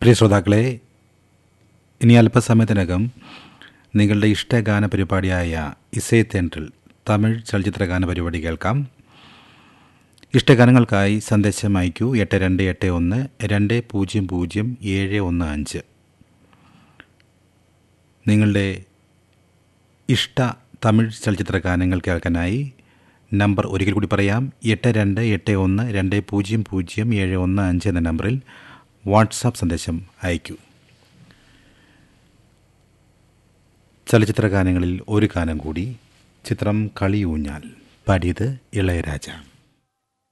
പ്രിയ ശ്രോതാക്കളെ ഇനി അല്പസമയത്തിനകം നിങ്ങളുടെ ഇഷ്ടഗാന പരിപാടിയായ ഇസേ തെൻട്രിൽ തമിഴ് ചലച്ചിത്ര ഗാന പരിപാടി കേൾക്കാം ഇഷ്ടഗാനങ്ങൾക്കായി സന്ദേശം അയക്കൂ എട്ട് രണ്ട് എട്ട് ഒന്ന് രണ്ട് പൂജ്യം പൂജ്യം ഏഴ് ഒന്ന് അഞ്ച് നിങ്ങളുടെ ഇഷ്ട തമിഴ് ചലച്ചിത്ര ഗാനങ്ങൾ കേൾക്കാനായി നമ്പർ ഒരിക്കൽ കൂടി പറയാം എട്ട് രണ്ട് എട്ട് ഒന്ന് രണ്ട് പൂജ്യം പൂജ്യം ഏഴ് ഒന്ന് അഞ്ച് എന്ന നമ്പറിൽ വാട്സാപ്പ് സന്ദേശം അയക്കൂ ചലച്ചിത്ര ഗാനങ്ങളിൽ ഒരു ഗാനം കൂടി ചിത്രം കളിയൂഞ്ഞാൽ പാടിയത് ഇളയരാജ